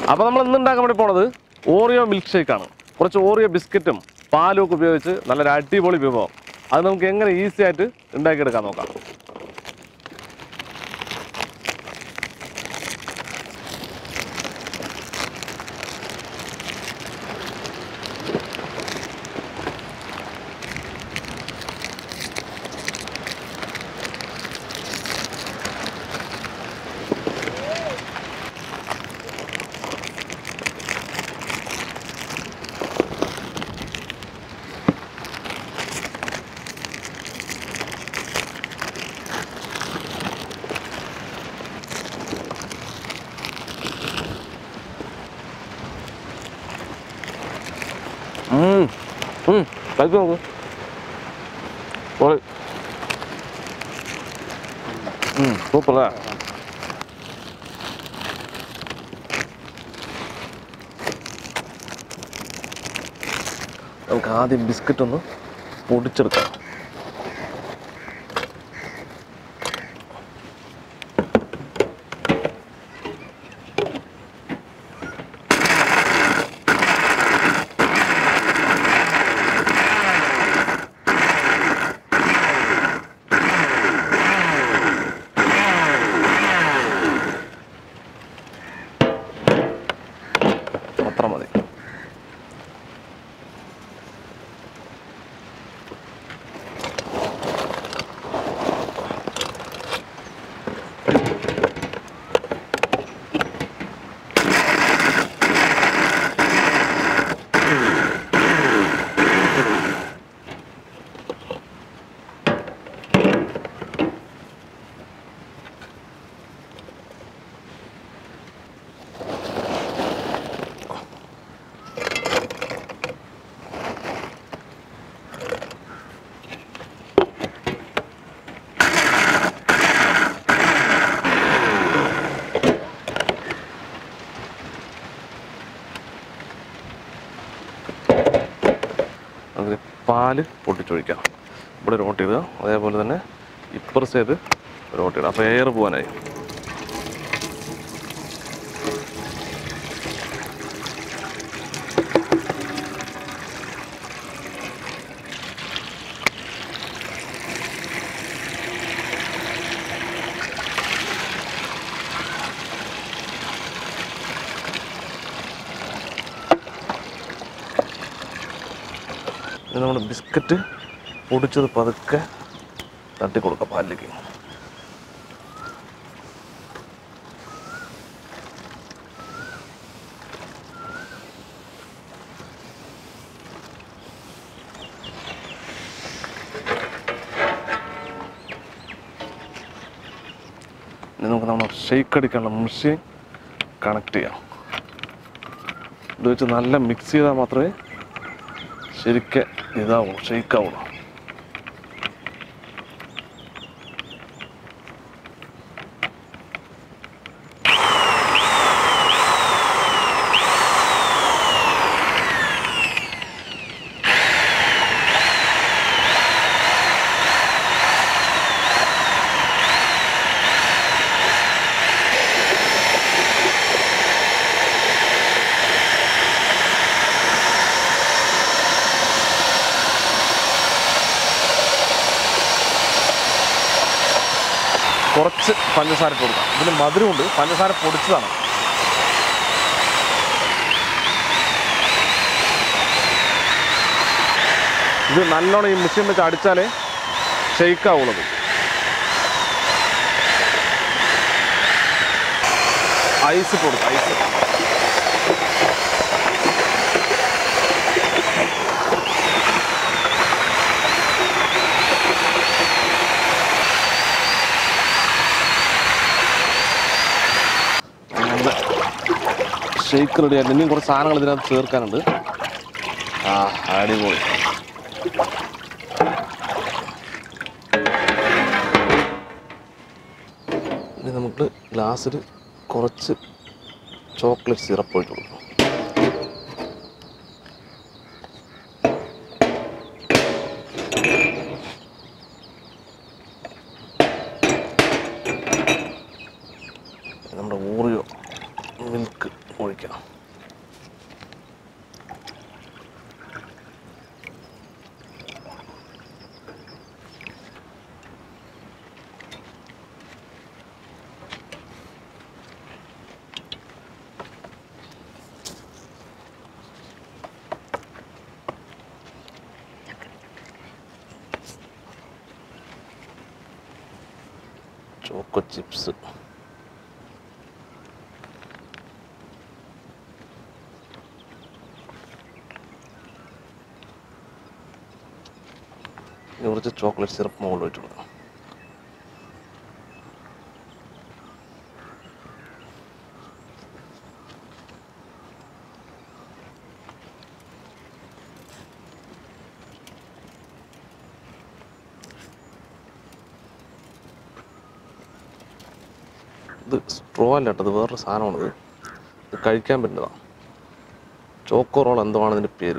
അപ്പോൾ നമ്മൾ ഇന്ന് ഉണ്ടാക്കാൻ വേണ്ടി പോണത് ഓറിയോ മിൽക്ക് ഷേക്കാണ് കുറച്ച് ഓറിയോ ബിസ്ക്കറ്റും പാലും ഒക്കെ ഉപയോഗിച്ച് നല്ലൊരു അടിപൊളി വിഭവം അത് നമുക്ക് എങ്ങനെ ഈസി ആയിട്ട് ഉണ്ടാക്കിയെടുക്കാൻ നോക്കാം കഴിച്ചു നോക്ക് പൊളി സൂപ്പർ അല്ലേ നമുക്ക് ആദ്യം ബിസ്ക്കറ്റ് ഒന്ന് പൊടിച്ചെടുക്കാം അത്ര മതി അതിൽ പാല് പൊട്ടിച്ചൊഴിക്കാം ഇവിടെ ഒരു ഓട്ട് ഇടുക അതേപോലെ തന്നെ ഇപ്പുറ സൈഡ് ഒരു ഓട്ട് ഇടുക അപ്പോൾ എയർ പോകാനായി ഇനി നമ്മുടെ ബിസ്ക്കറ്റ് പൊടിച്ചത് പതുക്കെ തട്ടി കൊടുക്കാം പാലിലേക്ക് ഇനി നമുക്ക് നമ്മുടെ ഷെയ്ക്ക് അടിക്കാനുള്ള മെഷീൻ കണക്ട് ചെയ്യാം ഇത് വെച്ച് നല്ല മിക്സ് ചെയ്താൽ മാത്രമേ ശരിക്ക് ഇതാവുള്ളൂ ഷെയ്ക്കാവുള്ളൂ കുറച്ച് പഞ്ചസാര ഇട്ട് കൊടുക്കാം ഇതിന് മധുരമുണ്ട് പഞ്ചസാര പൊടിച്ചതാണ് ഇത് നല്ലോണം ഈ മെഷീൻ വെച്ച് അടിച്ചാലേ ഷെയ്ക്കാവുള്ളത് ഐസ് ഇട്ട് കൊടുക്കാം ഐസ് നമ്മുടെ ഷെയ്ക്ക് റെഡി ആയിട്ട് ഇനിയും കുറച്ച് സാധനങ്ങൾ ഇതിനകത്ത് ചേർക്കാനുണ്ട് ആ അടിപൊളി ഇനി നമുക്ക് ഗ്ലാസ്സിൽ കുറച്ച് ചോക്ലേറ്റ് സിറപ്പ് ഒഴിച്ച് കൊടുക്കും നമ്മുടെ ഓറിയോ മിൽക്ക് ഒഴിക്കാം ചോക്കോ ചിപ്സ് ഇനി കുറച്ച് ചോക്ലേറ്റ് സിറപ്പ് മുകളിൽ വെച്ചിട്ടുണ്ട് ഇത് സ്ട്രോ അല്ല കേട്ടോ ഇത് വേറൊരു സാധനമാണിത് ഇത് കഴിക്കാൻ പറ്റുന്നതാണ് ചോക്കോ റോൾ എന്തോ ആണ് ഇതിൻ്റെ പേര്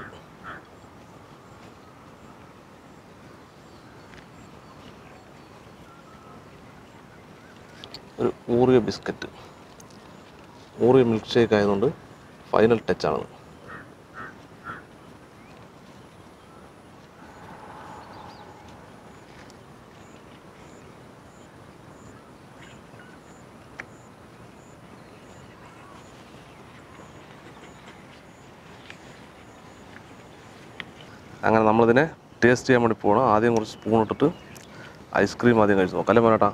ഒരു Oreo biscuit Oreo milk shake ആയതുകൊണ്ട് ഫൈനൽ ടച്ചാണത് അങ്ങനെ നമ്മളിതിനെ ടേസ്റ്റ് ചെയ്യാൻ വേണ്ടി പോകണം ആദ്യം കുറച്ച് സ്പൂൺ ഇട്ടിട്ട് ഐസ്ക്രീം ആദ്യം കഴിച്ചു നോക്കാം അല്ലേ മോനേട്ടാ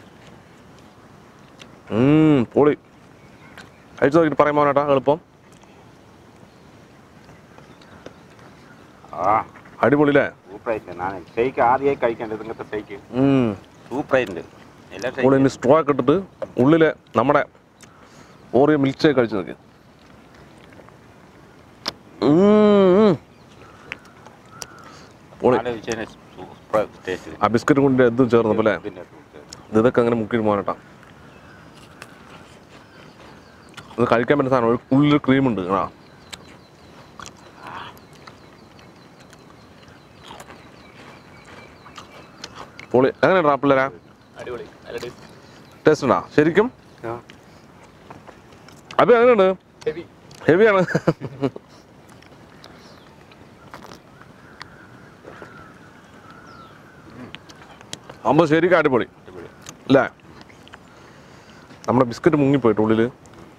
ഉം, പൊളി കഴിച്ചു നോക്കിയിട്ട് പറയാൻ മോനേട്ടാ എളുപ്പം ആ അടിപൊളി അല്ലേ സൂപ്പറായിട്ടുണ്ട് ഞാൻ ഷെയ്ക്ക് ആദ്യമായി കഴിക്കേണ്ടത് ഇങ്ങനത്തെ ഷെയ്ക്ക് ഉം. സൂപ്പറായിട്ടുണ്ട് എല്ലാ അപ്പോൾ ഇനി സ്ട്രോ ഒക്കെ ഇട്ടിട്ട് ഉള്ളില് നമ്മുടെ ഓറിയ മിൽക്ക് ഷേക്ക് കഴിച്ചു നോക്കി ഉം, ഉം. പൊളി സൂപ്പർ ടേസ്റ്റ് ആ ബിസ്ക്കറ്റ് കൊണ്ട് എന്തും ചേർന്നപ്പോൾ അല്ലേ ഇത് ഇതൊക്കെ അങ്ങനെ മുക്കി പോകാനട്ടാ ഇത് കഴിക്കാൻ പറ്റുന്ന സാധനം ഒരു ഉള്ളിൽ ക്രീം ഉണ്ട് ആ പൊളി എങ്ങനെയാണ് ആപ്പിള്ളേരാ അടിപൊളി നല്ല ടേസ്റ്റ് ടേസ്റ്റ് ഉണ്ടോ ശരിക്കും അപ്പൊ എങ്ങനെയുണ്ട് ഹെവി ഹെവിയാണ് അമ്പത് ശരിക്കും അടിപൊളി അടിപൊളി അല്ലേ നമ്മുടെ ബിസ്ക്കറ്റ് മുങ്ങിപ്പോയിട്ട് ഉള്ളില്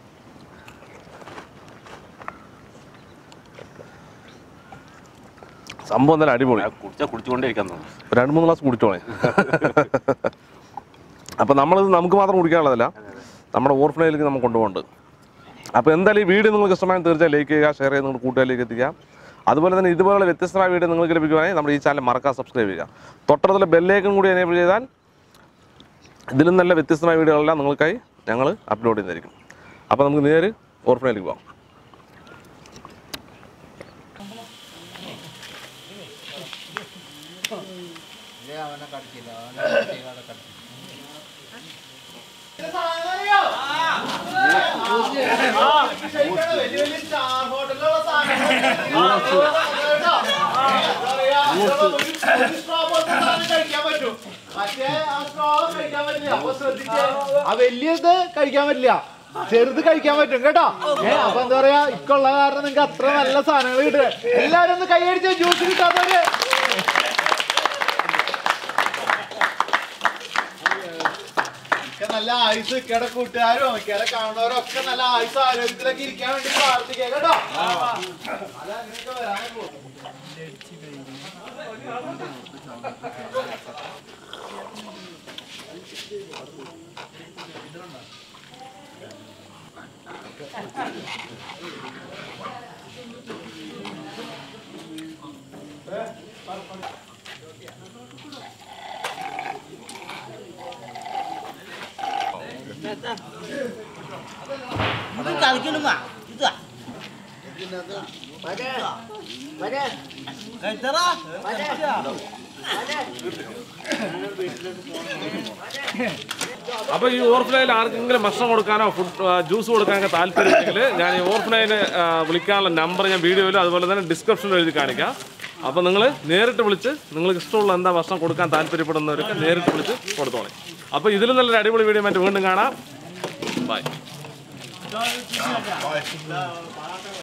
സംഭവം എന്തായാലും അടിപൊളി കുടിച്ചാൽ കുടിച്ചുകൊണ്ടേ ഇരിക്കാൻ തോന്നുന്നു രണ്ട് മൂന്ന് ഗ്ലാസ് കുടിച്ചോളെ അപ്പം നമ്മളിത് നമുക്ക് മാത്രം കുടിക്കാനുള്ളതല്ല നമ്മുടെ ഓർഫനയിലേക്ക് നമുക്ക് കൊണ്ടുപോകുന്നുണ്ട് അപ്പോൾ എന്തായാലും ഈ വീഡിയോ നിങ്ങൾക്ക് ഇഷ്ടമായി തീർച്ചയായും ലൈക്ക് ചെയ്യുക ഷെയർ ചെയ്ത് നിങ്ങളുടെ കൂട്ടുകാരിലേക്ക് എത്തിക്കുക അതുപോലെ തന്നെ ഇതുപോലുള്ള വ്യത്യസ്തമായ വീഡിയോ നിങ്ങൾക്ക് ലഭിക്കുവാണെങ്കിൽ നമ്മുടെ ഈ ചാനൽ മറക്കാൻ സബ്സ്ക്രൈബ് ചെയ്യുക തൊട്ടടുത്തുള്ള ബെല്ലേക്കും കൂടി എനേബിൾ ചെയ്താൽ ഇതിലും നല്ല വ്യത്യസ്തമായ വീഡിയോകളെല്ലാം നിങ്ങൾക്കായി ഞങ്ങൾ അപ്ലോഡ് ചെയ്യുന്നതായിരിക്കും അപ്പോൾ നമുക്ക് നേരെ ഓർഫനയിലേക്ക് പോകാം ആ വലിയത് കഴിക്കാൻ പറ്റില്ല ചെറുത് കഴിക്കാൻ പറ്റും കേട്ടോ ഏ അപ്പൊ എന്താ പറയാ ഇക്കുള്ള കാരണം നിങ്ങക്ക് അത്ര നല്ല സാധനങ്ങൾ കിട്ടുക എല്ലാരും ഒന്ന് കൈയടിച്ച ജ്യൂസ് കിട്ടാത്തവര് ഒക്കെ നല്ല ആയുസ് ഇക്കടെ കൂട്ടുകാരും ഇക്കടെ കാണുന്നവരും ഒക്കെ നല്ല ആയുസ് ആരോഗ്യത്തിലൊക്കെ ഇരിക്കാൻ വേണ്ടി പ്രാർത്ഥിക്കുക കേട്ടോ അത് അങ്ങനെയൊക്കെ വരാൻ പോകും ഇത് കളിക്കണമാ ഇതാ കഴിച്ചറാ അപ്പോൾ ഈ ഓർഫനയിൽ ആർക്കെങ്കിലും ഭക്ഷണം കൊടുക്കാനോ ഫുഡ് ജ്യൂസ് കൊടുക്കാനൊക്കെ താല്പര്യമുണ്ടെങ്കിൽ ഞാൻ ഈ ഓർഫനയിൽ വിളിക്കാനുള്ള നമ്പർ ഞാൻ വീഡിയോയിലും അതുപോലെ തന്നെ ഡിസ്ക്രിപ്ഷനിലും എഴുതി കാണിക്കാം അപ്പോൾ നിങ്ങൾ നേരിട്ട് വിളിച്ച് നിങ്ങൾക്ക് ഇഷ്ടമുള്ള എന്താ ഭക്ഷണം കൊടുക്കാൻ താല്പര്യപ്പെടുന്നവരൊക്കെ നേരിട്ട് വിളിച്ച് കൊടുത്തോളെ അപ്പോൾ ഇതിലും നല്ലൊരു അടിപൊളി വീഡിയോ മറ്റു വീണ്ടും കാണാം ബൈ